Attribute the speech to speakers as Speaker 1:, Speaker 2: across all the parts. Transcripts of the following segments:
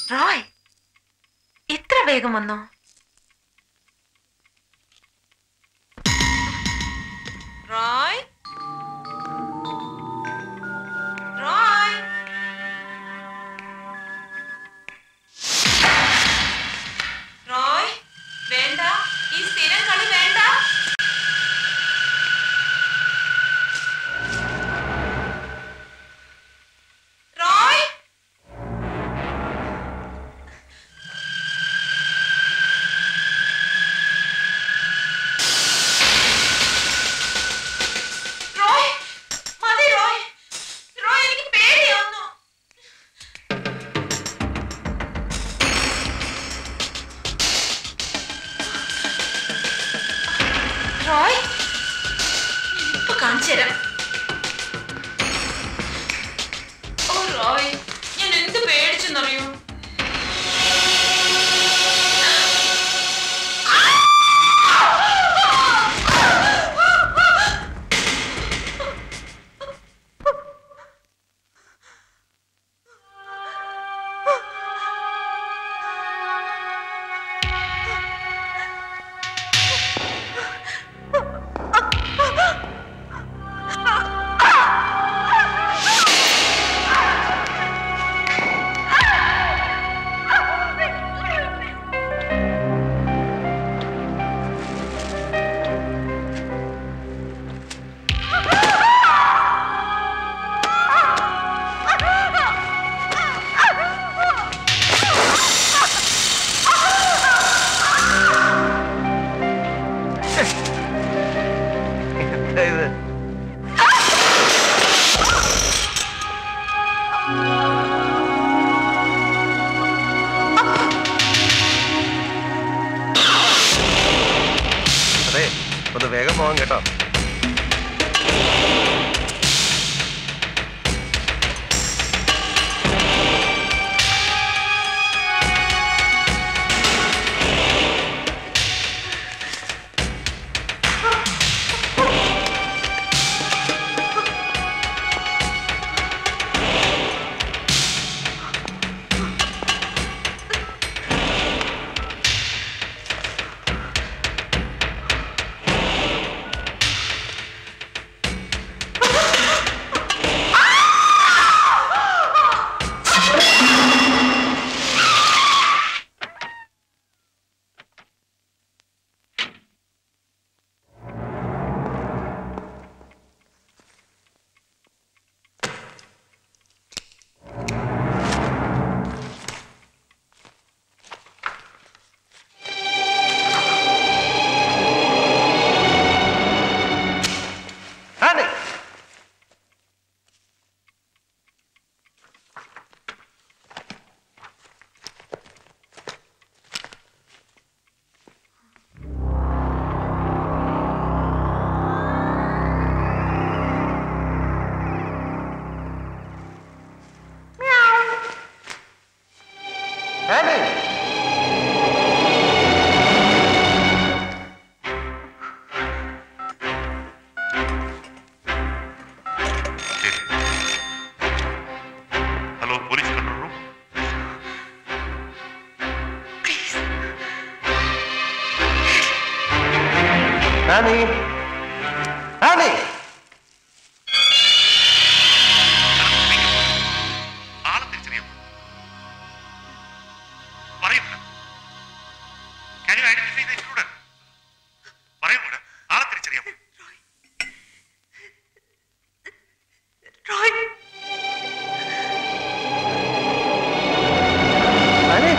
Speaker 1: റോയ് ഇത്ര വേഗം വന്നോ റോയ് റോയ് റോയ് വേണ്ട ഈ സ്ഥിരം കളി വേണ്ട റോയ് റോയ് മതി റോയ് റോയ് എനിക്ക് പേടിയാവുന്നു റോയ് ഇപ്പൊ കാണിച്ചു തരാം ഓ റോയ് ഞാൻ എന്ത് പേടിച്ചെന്നറിയോ
Speaker 2: എന്താ ഇത് അതെ ഒന്ന് വേഗം പോവാൻ കേട്ടോ ആനെ ആനെ
Speaker 3: ഹലോ പോലീസ് കൺട്രോൾ റൂം
Speaker 2: ആനെ ആനെ
Speaker 3: ആളെ തിരിച്ചറിയാം പറയൂ madam. Can you identify the intruder? പറയൂ madam. ആളെ തിരിച്ചറിയാം
Speaker 1: Roy
Speaker 2: Anne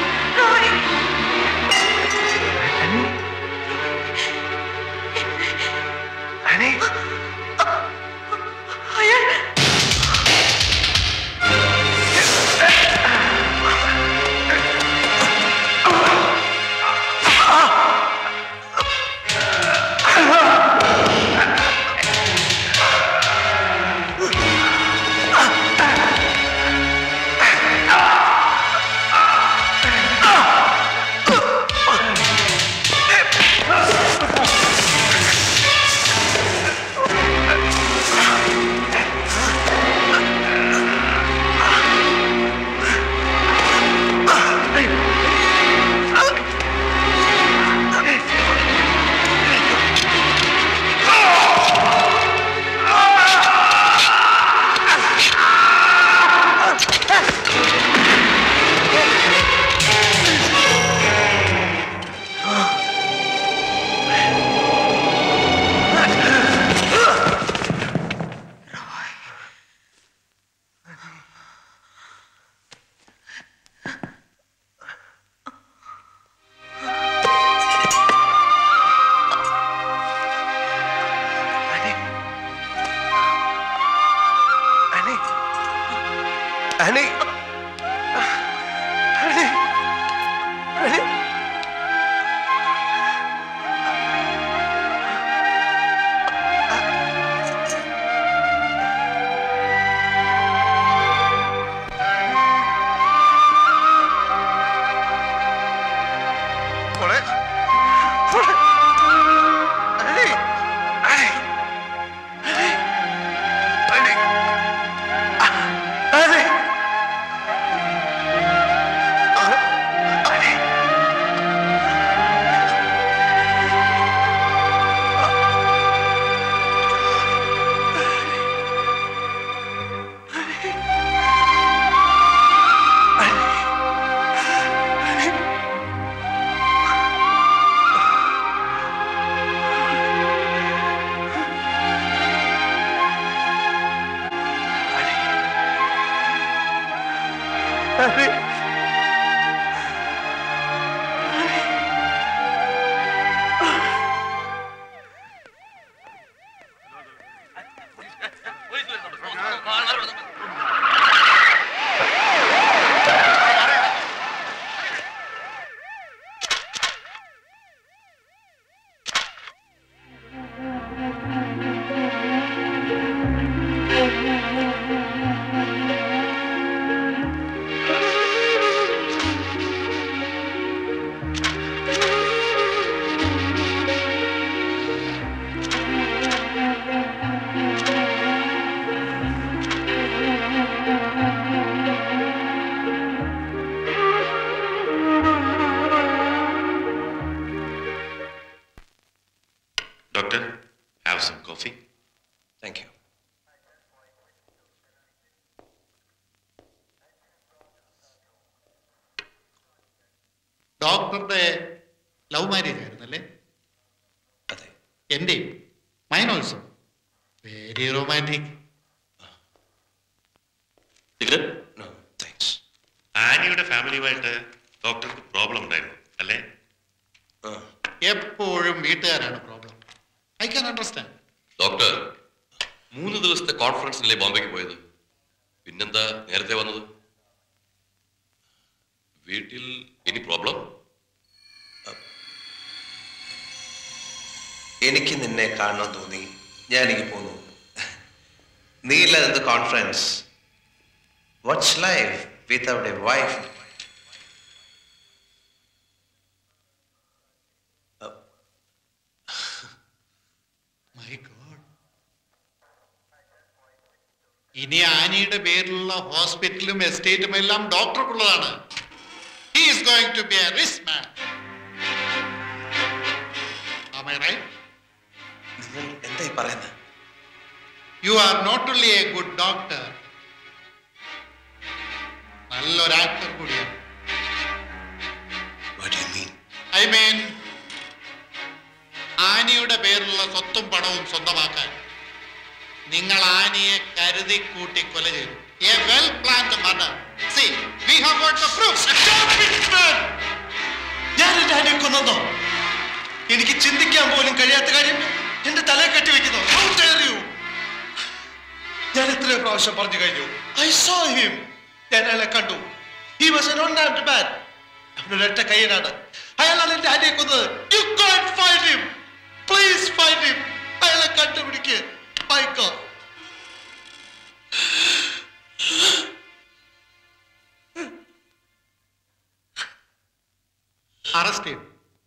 Speaker 1: Roy
Speaker 2: Anne
Speaker 3: doctor have some coffee
Speaker 2: thank you
Speaker 4: ഡോക്ടറുടെ ലവ് മാരേജ് ആയിരുന്നല്ലേ
Speaker 2: അതെ
Speaker 4: എന്റെയും mine also very romantic
Speaker 2: no thanks
Speaker 3: ആനിയുടെ ഫാമിലിയുമായിട്ട് ഡോക്ടർക്ക് പ്രോബ്ലം ഉണ്ടായിരുന്നു അല്ലേ
Speaker 2: ആ
Speaker 4: എപ്പോഴും വീട്ടുകാരാണ് problem I can understand
Speaker 5: doctor മൂന്ന് ദിവസത്തെ കോൺഫറൻസിനല്ലേ ബോംബെക്ക് പോയത് പിന്നെന്താ നേരത്തെ വന്നത് വീട്ടിൽ എനി പ്രോബ്ലം
Speaker 2: എനിക്ക് നിന്നെ കാണണം തോന്നി ഞാൻ എനിക്ക് പോന്നു നീ ഇല്ലാതെ conference what's life without a wife
Speaker 4: my God ഇനി ആനിയുടെ പേരിലുള്ള ഹോസ്പിറ്റലും എസ്റ്റേറ്റും എല്ലാം ഡോക്ടർക്കുള്ളതാണ് he is going to be a rich man Am I right?
Speaker 2: നിങ്ങൾ എന്തായി പറയുന്നത്
Speaker 4: You are not only a good doctor, നല്ലൊരു ആക്ടർ കൂടിയാണ്
Speaker 2: what you mean
Speaker 4: I mean ആനിയുടെ പേരിലുള്ള സ്വത്തും പണവും സ്വന്തമാക്കാൻ നിങ്ങൾ ആനിയെ കരുതി കൂട്ടി കൊല ചെയ്തു a well planned murder see we have got the proof
Speaker 2: ഞാൻ എന്റെ ആനിയെ കൊന്നോ എനിക്ക് ചിന്തിക്കാൻ പോലും കഴിയാത്ത കാര്യം എന്റെ തലയെ കെട്ടി വെക്കുന്നു How dare you? ഞാൻ എത്രയോ പ്രാവശ്യം പറഞ്ഞു കഴിഞ്ഞു ഐ സോ ഹിം ഞാൻ അയാളെ കണ്ടു he was an unarmed man അവനൊരു ഒറ്റ കയ്യനാണ് അയാളാണ് എന്റെ ആനിയെ കൊന്നത് you can find him please find him അയാളെ കണ്ടുപിടിക്ക് മൈ ഗോഡ്
Speaker 4: അറസ്റ്റ് ചെയ്തു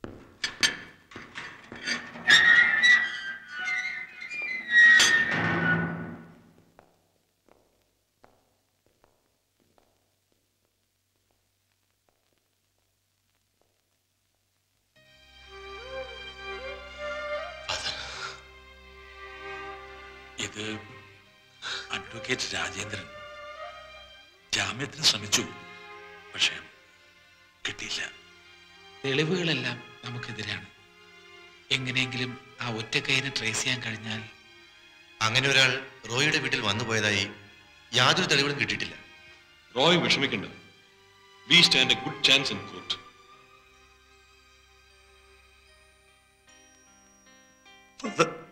Speaker 6: ഇത് അഡ്വക്കേറ്റ് രാജേന്ദ്രൻ ജാമ്യത്തിന് ശ്രമിച്ചു പക്ഷേ കിട്ടിയില്ല
Speaker 7: തെളിവുകളെല്ലാം നമുക്കെതിരാണ് എങ്ങനെയെങ്കിലും ആ ഒറ്റക്കൈനെ ട്രേസ് ചെയ്യാൻ കഴിഞ്ഞാൽ
Speaker 8: അങ്ങനെ ഒരാൾ റോയിയുടെ വീട്ടിൽ വന്നുപോയതായി യാതൊരു തെളിവുകളും കിട്ടിയിട്ടില്ല
Speaker 9: റോയ് വിഷമിക്കണ്ട we stand a good chance in court
Speaker 2: For the